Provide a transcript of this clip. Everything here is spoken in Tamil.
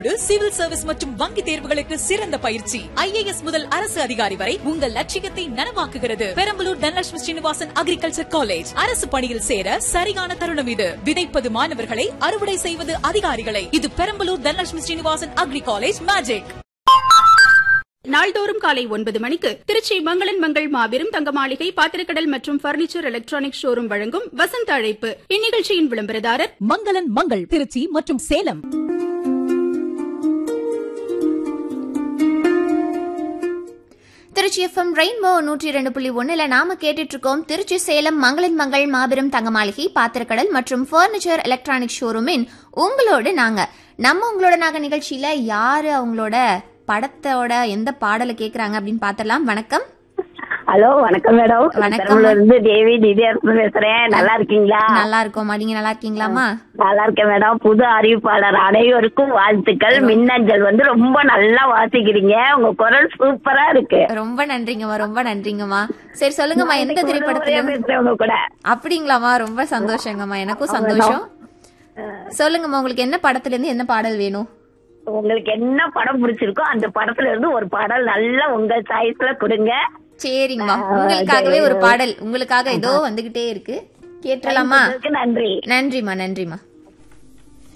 சிவில் சர்வீஸ் மற்றும் வங்கி தேர்வுகளுக்கு சிறந்த பயிற்சி ஐஏஎஸ் முதல் அரசு அதிகாரி வரை உங்கள் லட்சியத்தை நனவாக்குகிறது பெரம்பலூர் தனலட்சுமி ஸ்ரீனிவாசன் அக்ரிகல்ச்சர் காலேஜ் அரசு பணியில் சேர சரியான தருணம் இது விதைப்பது மாணவர்களை அறுவடை செய்வது அதிகாரிகளை இது Perambalur Dhanalakshmi Srinivasan agri college magic நாள்தோறும் காலை ஒன்பது மணிக்கு திருச்சி மங்களன் மங்கள் மாபெரும் தங்க மாளிகை பாத்திரக்கடல் மற்றும் பர்னிச்சர் எலக்ட்ரானிக் ஷோரூம் வழங்கும் வசந்த அழைப்பு இந்நிகழ்ச்சியின் விளம்பரதாரர் மங்களன் மங்கள் திருச்சி மற்றும் சேலம் திருச்சி எஃப்எம் ரெயின்போ நூற்றி இரண்டு புள்ளி ஒண்ணுல நாம கேட்டுட்டு இருக்கோம் திருச்சி சேலம் மங்களன் மங்கள் மாபெரும் தங்க மாளிகை பாத்திரக்கடல் மற்றும் ஃபர்னிச்சர் எலக்ட்ரானிக் ஷோரூமின் உங்களோடு நாங்க நம்ம உங்களோட நாங்க நிகழ்ச்சியில யாரு அவங்களோட படத்தோட எந்த பாடலை கேக்குறாங்க அப்படின்னு பாத்திரலாம் வணக்கம் ஹலோ வணக்கம் மேடம் வணக்கம். பெரம்பலூர்ல இருந்து தேவி நிதியரசன் பேசுறேன் நல்லா இருக்கீங்களா நல்லா இருக்கோமா நீங்க நல்லா இருக்கீங்களாமா நல்லா இருக்கேன் மேடம் புது அறிவிப்பாளர் அனைவருக்கும் வாழ்த்துக்கள் மின்னஞ்சல் வந்து ரொம்ப நல்லா வாசிக்கிறீங்க உங்க குரல் சூப்பரா இருக்கு ரொம்ப நன்றிங்கம்மா ரொம்ப நன்றிங்கம்மா சரி சொல்லுங்கம்மா எந்த நாளைக்கு ஒரு திரைப்படத்துல முறையா பேசுறேன் உங்க கூட அப்படிங்களாம்மா ரொம்ப சந்தோஷங்கம்மா எனக்கும் சந்தோஷம் சொல்லுங்கம்மா உங்களுக்கு என்ன படத்துல இருந்து என்ன பாடல் வேணும் உங்களுக்கு என்ன படம் பிடிச்சிருக்கோ அந்த படத்துல இருந்து ஒரு பாடல் நல்லா உங்க சாய்ஸ்ல கொடுங்க சரிங்கம்மா உங்களுக்காகவே ஒரு பாடல் உங்களுக்காக ஏதோ வந்துகிட்டே இருக்கு கேட்டுலாமா அதுக்கு நன்றி நன்றிம்மா நன்றிம்மா